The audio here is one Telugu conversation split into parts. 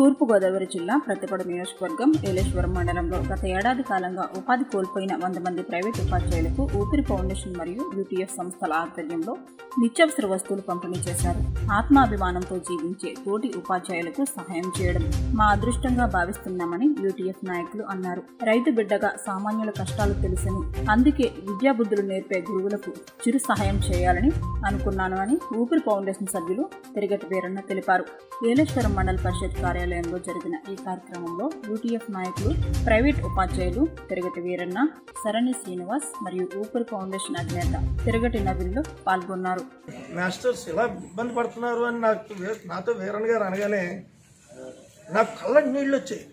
తూర్పుగోదావరి జిల్లా ప్రతిపడ నియోజకవర్గం ఏలేశ్వరం మండలంలో గత ఏడాది కాలంగా ఉపాధి కోల్పోయిన వంద మంది ప్రైవేట్ ఉపాధ్యాయులకు ఊపిరి ఫౌండేషన్ మరియు యూటీఎఫ్ సంస్థల ఆధ్వర్యంలో నిత్యావసర వస్తువులు పంపిణీ చేశారు ఆత్మాభిమానంతో జీవించే తోటి ఉపాధ్యాయులకు సహాయం చేయడం మా అదృష్టంగా భావిస్తున్నామని యూటీఎఫ్ నాయకులు అన్నారు రైతు బిడ్డగా సామాన్యుల కష్టాలు తెలుసని అందుకే విద్యాబుద్ధులు నేర్పే గురువులకు చిరు సహాయం చేయాలని అనుకున్నాను అని ఊపిరి ఫౌండేషన్ సభ్యులు తిరగటి వీరన్న తెలిపారు ఏలేశ్వరం మండల పరిషత్ కార్యాలయంలో జరిగిన ఈ కార్యక్రమంలో యూటీఎఫ్ నాయకులు ప్రైవేట్ ఉపాధ్యాయులు తిరగటి వీరన్న సరణి శ్రీనివాస్ మరియు ఊపిరి ఫౌండేషన్ అధినేత తిరగటి నవీన్లు పాల్గొన్నారు మాస్టర్స్ ఇలా ఇబ్బంది పడుతున్నారు అని నాకు వే- నాతో వీరన్ గారు అనగానే నాకు కళ్ళకి నీళ్ళు వచ్చాయి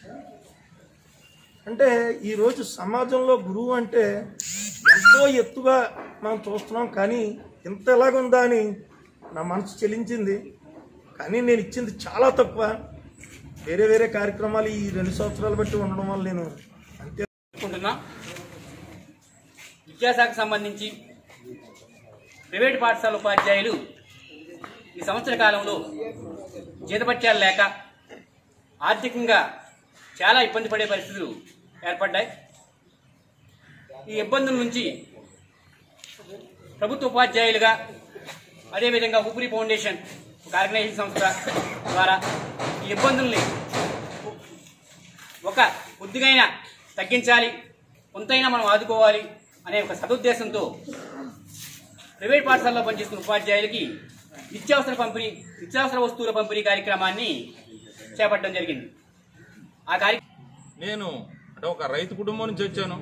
అంటే ఈరోజు సమాజంలో గురువు అంటే ఎంతో ఎత్తుగా మనం చూస్తున్నాం కానీ ఇంత ఎలాగుందా అని నా మనసు చెలించింది కానీ నేను ఇచ్చింది చాలా తక్కువ వేరే వేరే కార్యక్రమాలు ఈ రెండు సంవత్సరాలు బట్టి ఉండడం వల్ల నేను అంతే అనుకుంటున్నాం విద్యాశాఖకు సంబంధించి ప్రైవేట్ పాఠశాల ఉపాధ్యాయులు ఈ సంవత్సర కాలంలో జీతపత్యాలు లేక ఆర్థికంగా చాలా ఇబ్బంది పడే పరిస్థితులు ఏర్పడ్డాయి ఈ ఇబ్బందుల నుంచి ప్రభుత్వ ఉపాధ్యాయులుగా అదేవిధంగా ఊపిరి ఫౌండేషన్ ఒక ఆర్గనైజేషన్ సంస్థ ద్వారా ఈ ఇబ్బందుల్ని ఒక కొద్దిగైనా తగ్గించాలి కొంతైనా మనం ఆదుకోవాలి అనే ఒక సదుద్దేశంతో ప్రైవేట్ పాఠశాలలో పనిచేస్తున్న ఉపాధ్యాయులకి నిత్యావసర పంపిణీ నిత్యావసర వస్తువుల పంపిణీ కార్యక్రమాన్ని చేపట్టడం జరిగింది ఆ కార్యక్రమం నేను అంటే ఒక రైతు కుటుంబం నుంచి వచ్చాను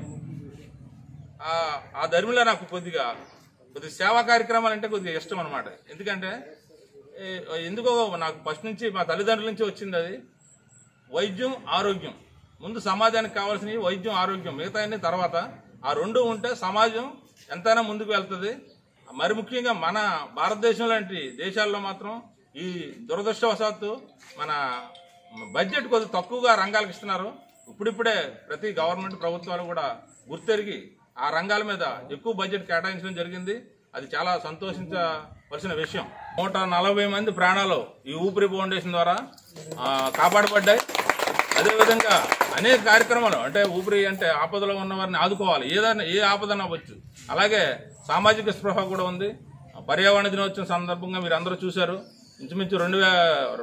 ఆ- ఆ ధర్మిలో నాకు కొద్దిగా కొద్దిగా సేవా కార్యక్రమాలు అంటే కొద్దిగా ఇష్టం అనమాట ఎందుకంటే ఏ- ఎందుకో నాకు ఫస్ట్ నుంచి మా తల్లిదండ్రుల నుంచి వచ్చింది అది వైద్యం ఆరోగ్యం ముందు సమాజానికి కావాల్సినవి వైద్యం ఆరోగ్యం మిగతా అన్ని తర్వాత ఆ రెండు ఉంటే సమాజం ఎంతైనా ముందుకు వెళ్తుంది మరి ముఖ్యంగా మన భారతదేశం లాంటి దేశాల్లో మాత్రం ఈ దురదృష్టవశాత్తు మన బడ్జెట్ కొద్దిగా తక్కువగా రంగాలకు ఇస్తున్నారు ఇప్పుడిప్పుడే ప్రతి గవర్నమెంట్ ప్రభుత్వాలు కూడా గుర్తెరిగి ఆ రంగాల మీద ఎక్కువ బడ్జెట్ కేటాయించడం జరిగింది అది చాలా సంతోషించవలసిన విషయం నూట నలభై మంది ప్రాణాలు ఈ ఊపిరి ఫౌండేషన్ ద్వారా ఆ, కాపాడబడ్డాయి అదేవిధంగా అనేక కార్యక్రమాలు అంటే ఊపిరి అంటే ఆపదలో ఉన్న వారిని ఆదుకోవాలి ఏదైనా ఏ ఆపదన అవ్వచ్చు అలాగే సామాజిక స్పృహ కూడా ఉంది పర్యావరణ దినోత్సవం సందర్భంగా మీరు అందరూ చూశారు ఇంచుమించు రెండు వే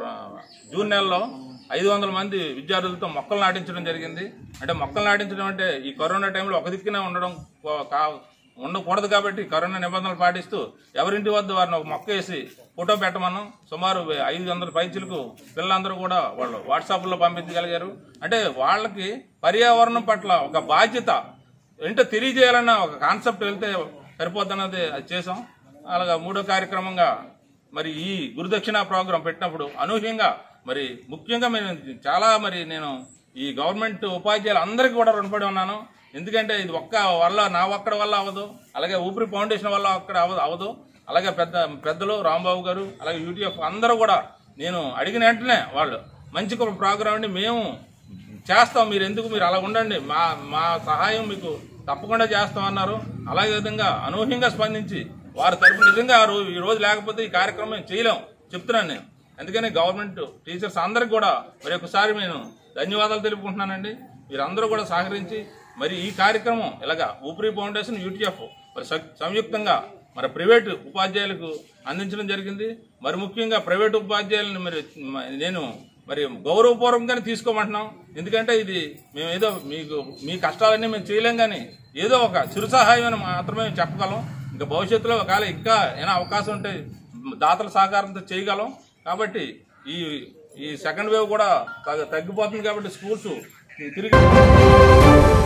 జూన్ నెలలో ఐదు వందల మంది విద్యార్థులతో మొక్కలు నాటించడం జరిగింది అంటే మొక్కలు నాటించడం అంటే ఈ కరోనా టైంలో ఒక దిక్కునే ఉండడం కో- కా ఉండకూడదు కాబట్టి కరోనా నిబంధనలు పాటిస్తూ ఎవరింటి వద్ద వారిని ఒక మొక్క వేసి ఫోటో పెట్టమన్నాం సుమారు ఐదు వందల పైచులకు పిల్లలందరూ కూడా వాళ్ళు వాట్సాప్లో పంపించగలిగారు అంటే వాళ్ళకి పర్యావరణం పట్ల ఒక బాధ్యత ఏంటో తెలియజేయాలన్న ఒక కాన్సెప్ట్ వెళ్తే సరిపోద్దన్నది అది చేసాం అలాగా మూడో కార్యక్రమంగా మరి ఈ గురుదక్షిణ ప్రోగ్రాం పెట్టినప్పుడు అనూహ్యంగా మరి ముఖ్యంగా నేను చాలా మరి నేను ఈ గవర్నమెంట్ ఉపాధ్యాయులు అందరికీ కూడా రుణపడి ఉన్నాను ఎందుకంటే ఇది ఒక్క వల్ల నా ఒక్కడి వల్ల అవ్వదు అలాగే ఊపిరి ఫౌండేషన్ వల్ల ఒక్కడ అవ్వదు అవ్వదు అలాగే పెద్ద పెద్దలు రాంబాబు గారు అలాగే యూటీఎఫ్ అందరూ కూడా నేను అడిగిన వెంటనే వాళ్ళు మంచి ఒక ప్రోగ్రామ్ అండి మేము చేస్తాం మీరు ఎందుకు మీరు అలా ఉండండి మా మా సహాయం మీకు తప్పకుండా చేస్తామన్నారు అలాగే విధంగా అనూహ్యంగా స్పందించి వారి తరపు నిజంగా ఆ రోజు ఈ రోజు లేకపోతే ఈ కార్యక్రమం చేయలేం చెప్తున్నాను నేను అందుకని గవర్నమెంట్ టీచర్స్ అందరికి కూడా మరి ఒకసారి నేను ధన్యవాదాలు తెలుపుకుంటున్నానండి మీరందరూ కూడా సహకరించి మరి ఈ కార్యక్రమం ఇలాగా ఊపిరి ఫౌండేషన్ యూటీఎఫ్ మరి స- సంయుక్తంగా మరి ప్రైవేటు ఉపాధ్యాయులకు అందించడం జరిగింది మరి ముఖ్యంగా ప్రైవేటు ఉపాధ్యాయులను మరి మ- నేను మరి గౌరవపూర్వకంగానే తీసుకోమంటున్నాం ఎందుకంటే ఇది మేము ఏదో మీకు మీ కష్టాలన్నీ మేము చేయలేం కానీ ఏదో ఒక చిరు సహాయం అని మాత్రమే చెప్పగలం ఇంకా భవిష్యత్తులో ఒకవేళ ఇంకా ఏమైనా అవకాశం ఉంటే దాతల సహకారంతో చేయగలం కాబట్టి ఈ ఈ సెకండ్ వేవ్ కూడా తగ్గ- తగ్గిపోతుంది కాబట్టి స్కూల్స్ తిరిగి